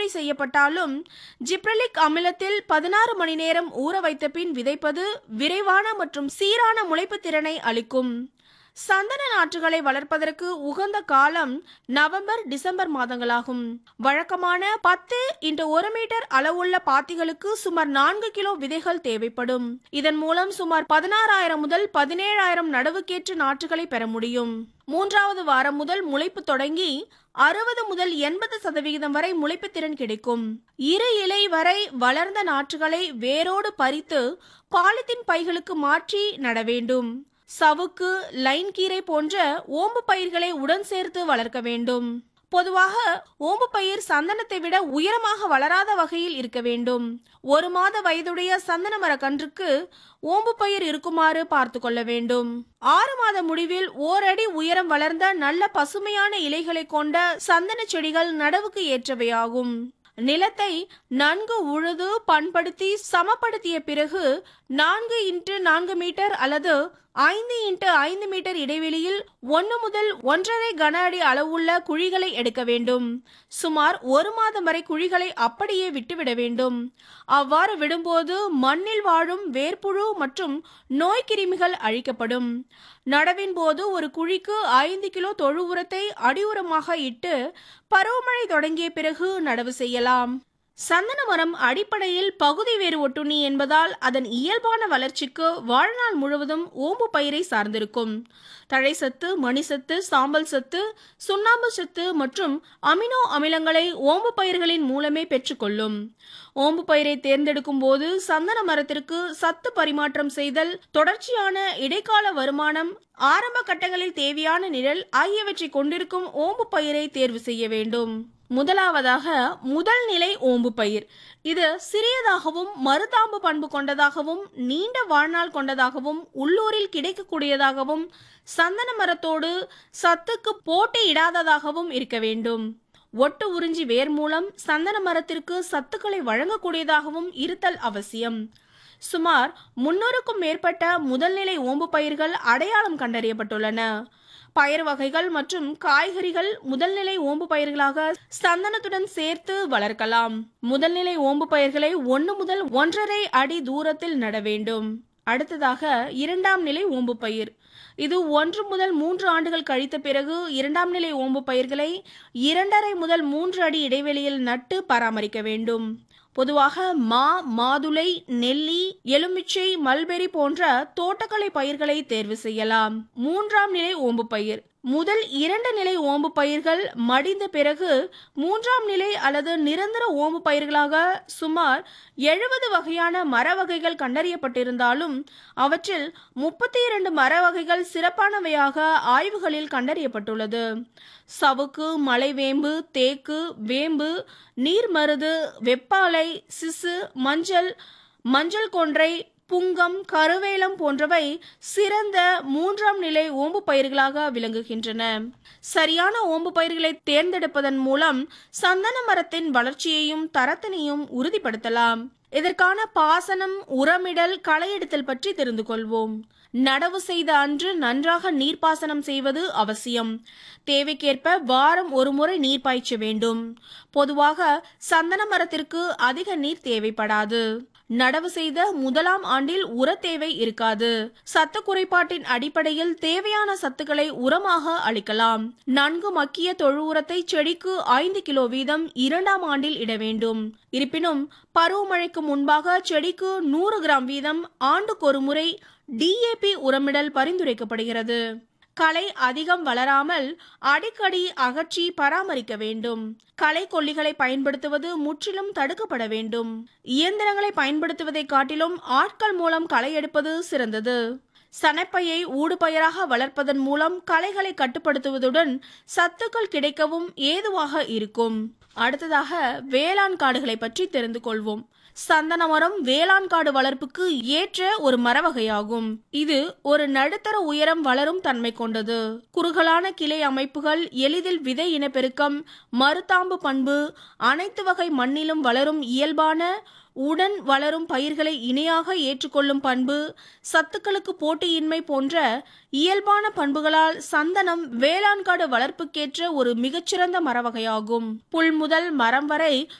பரிந்துரை செய்யப்பட்டாலும் ஜிப்ரலிக் அமிலத்தில் பதினாறு மணி நேரம் ஊற வைத்த பின் விதைப்பது விரைவான மற்றும் சீரான முளைப்பு திறனை அளிக்கும் சந்தன நாற்றுகளை வளர்ப்பதற்கு உகந்த காலம் நவம்பர் டிசம்பர் மாதங்களாகும் வழக்கமான பத்து இன்ட்டு ஒரு மீட்டர் அளவுள்ள பாத்திகளுக்கு சுமார் நான்கு கிலோ விதைகள் தேவைப்படும் இதன் மூலம் சுமார் பதினாறாயிரம் முதல் பதினேழாயிரம் நடவுக்கேற்ற நாற்றுகளை பெற முடியும் மூன்றாவது வாரம் முதல் முளைப்பு தொடங்கி அறுபது முதல் எண்பது சதவிகிதம் வரை முளைப்பு திறன் கிடைக்கும் இரு இலை வரை வளர்ந்த நாற்றுகளை வேரோடு பறித்து பாலித்தீன் பைகளுக்கு மாற்றி நட வேண்டும் சவுக்கு லைன் கீரை போன்ற ஓம்பு பயிர்களை உடன் சேர்த்து வளர்க்க வேண்டும் பொதுவாக ஓம்பு பயிர் சந்தனத்தை விட உயரமாக வளராத வகையில் இருக்க வேண்டும் ஒரு மாத வயதுடைய சந்தன மர கன்றுக்கு ஓம்பு பயிர் இருக்குமாறு பார்த்து கொள்ள வேண்டும் ஆறு மாத முடிவில் ஓரடி உயரம் வளர்ந்த நல்ல பசுமையான இலைகளை கொண்ட சந்தன செடிகள் நடவுக்கு ஏற்றவையாகும் நிலத்தை நன்கு உழுது பண்படுத்தி சமப்படுத்திய பிறகு நான்கு இன்ட்டு நான்கு மீட்டர் அல்லது ஐந்து இன்ட்டு ஐந்து மீட்டர் இடைவெளியில் ஒன்று முதல் ஒன்றரை கன அடி அளவுள்ள குழிகளை எடுக்க வேண்டும் சுமார் ஒரு மாதம் வரை குழிகளை அப்படியே விட்டுவிட வேண்டும் அவ்வாறு விடும்போது மண்ணில் வாழும் வேர்ப்புழு மற்றும் நோய்க்கிருமிகள் அழிக்கப்படும் நடவின் போது ஒரு குழிக்கு ஐந்து கிலோ தொழு உரத்தை அடி உரமாக இட்டு பருவமழை தொடங்கிய பிறகு நடவு செய்யலாம் சந்தன மரம் அடிப்படையில் பகுதி வேறு ஒட்டுண்ணி என்பதால் அதன் இயல்பான வளர்ச்சிக்கு வாழ்நாள் முழுவதும் ஓம்பு பயிரை சார்ந்திருக்கும் தழைச்சத்து மணிசத்து சாம்பல் சத்து சுண்ணாம்பு சத்து மற்றும் அமினோ அமிலங்களை ஓம்பு பயிர்களின் மூலமே பெற்றுக்கொள்ளும் ஓம்பு பயிரை தேர்ந்தெடுக்கும் போது சந்தன மரத்திற்கு சத்து பரிமாற்றம் செய்தல் தொடர்ச்சியான இடைக்கால வருமானம் ஆரம்ப கட்டங்களில் தேவையான நிழல் ஆகியவற்றை கொண்டிருக்கும் ஓம்பு பயிரை தேர்வு செய்ய வேண்டும் முதலாவதாக முதல் நிலை ஓம்பு பயிர் இது சிறியதாகவும் மருதாம்பு பண்பு கொண்டதாகவும் நீண்ட வாழ்நாள் கொண்டதாகவும் உள்ளூரில் கிடைக்கக்கூடியதாகவும் சந்தன மரத்தோடு சத்துக்கு போட்டியிடாததாகவும் இருக்க வேண்டும் ஒட்டு உறிஞ்சி வேர் மூலம் சந்தன மரத்திற்கு சத்துக்களை வழங்கக்கூடியதாகவும் இருத்தல் அவசியம் சுமார் முன்னூறுக்கும் மேற்பட்ட முதல்நிலை ஓம்பு பயிர்கள் அடையாளம் கண்டறியப்பட்டுள்ளன பயிர் வகைகள் மற்றும் காய்கறிகள் முதல்நிலை ஓம்பு பயிர்களாக சந்தனத்துடன் சேர்த்து வளர்க்கலாம் முதல்நிலை ஓம்பு பயிர்களை ஒன்று முதல் ஒன்றரை அடி தூரத்தில் நட வேண்டும் அடுத்ததாக இரண்டாம் நிலை ஓம்பு பயிர் இது ஒன்று முதல் மூன்று ஆண்டுகள் கழித்த பிறகு இரண்டாம் நிலை ஓம்பு பயிர்களை இரண்டரை முதல் மூன்று அடி இடைவெளியில் நட்டு பராமரிக்க வேண்டும் பொதுவாக மா மாதுளை நெல்லி எலுமிச்சை மல்பெரி போன்ற தோட்டக்கலை பயிர்களை தேர்வு செய்யலாம் மூன்றாம் நிலை ஓம்பு பயிர் முதல் இரண்டு நிலை ஓம்பு பயிர்கள் மடிந்த பிறகு மூன்றாம் நிலை அல்லது நிரந்தர ஓம்பு பயிர்களாக சுமார் எழுபது வகையான மர வகைகள் கண்டறியப்பட்டிருந்தாலும் அவற்றில் முப்பத்தி இரண்டு மர வகைகள் சிறப்பானவையாக ஆய்வுகளில் கண்டறியப்பட்டுள்ளது சவுக்கு மலைவேம்பு தேக்கு வேம்பு நீர்மருது வெப்பாலை சிசு மஞ்சள் மஞ்சள் கொன்றை புங்கம் கருவேலம் போன்றவை சிறந்த மூன்றாம் நிலை ஓம்பு பயிர்களாக விளங்குகின்றன சரியான ஓம்பு பயிர்களை தேர்ந்தெடுப்பதன் மூலம் சந்தன மரத்தின் வளர்ச்சியையும் தரத்தினையும் உறுதிப்படுத்தலாம் இதற்கான பாசனம் உரமிடல் களையெடுத்தல் பற்றி தெரிந்து கொள்வோம் நடவு செய்த அன்று நன்றாக நீர்ப்பாசனம் செய்வது அவசியம் தேவைக்கேற்ப வாரம் ஒரு முறை நீர் பாய்ச்ச வேண்டும் பொதுவாக சந்தன மரத்திற்கு அதிக நீர் தேவைப்படாது நடவு செய்த முதலாம் ஆண்டில் உர தேவை இருக்காது சத்து குறைபாட்டின் அடிப்படையில் தேவையான சத்துக்களை உரமாக அளிக்கலாம் நன்கு மக்கிய தொழு உரத்தை செடிக்கு ஐந்து கிலோ வீதம் இரண்டாம் ஆண்டில் இட வேண்டும் இருப்பினும் பருவமழைக்கு முன்பாக செடிக்கு நூறு கிராம் வீதம் ஆண்டுக்கு ஒரு முறை டிஏபி உரமிடல் பரிந்துரைக்கப்படுகிறது களை அதிகம் வளராமல் அடிக்கடி அகற்றி பராமரிக்க வேண்டும் களை கொல்லிகளை பயன்படுத்துவது முற்றிலும் தடுக்கப்பட வேண்டும் இயந்திரங்களை பயன்படுத்துவதை காட்டிலும் ஆட்கள் மூலம் களை எடுப்பது சிறந்தது சனப்பையை ஊடுபயிராக வளர்ப்பதன் மூலம் களைகளை கட்டுப்படுத்துவதுடன் சத்துக்கள் கிடைக்கவும் ஏதுவாக இருக்கும் அடுத்ததாக வேளாண் காடுகளை பற்றி தெரிந்து கொள்வோம் சந்தன மரம் வேளாண் காடு வளர்ப்புக்கு ஏற்ற ஒரு மர வகையாகும் இது ஒரு நடுத்தர உயரம் வளரும் தன்மை கொண்டது குறுகலான கிளை அமைப்புகள் எளிதில் விதை இனப்பெருக்கம் மருதாம்பு பண்பு அனைத்து வகை மண்ணிலும் வளரும் இயல்பான உடன் வளரும் பயிர்களை இணையாக ஏற்றுக்கொள்ளும் பண்பு சத்துக்களுக்கு போட்டியின்மை போன்ற இயல்பான பண்புகளால் சந்தனம் வேளாண் காடு வளர்ப்புக்கேற்ற ஒரு மிகச்சிறந்த மர வகையாகும் புல் முதல் மரம் வரை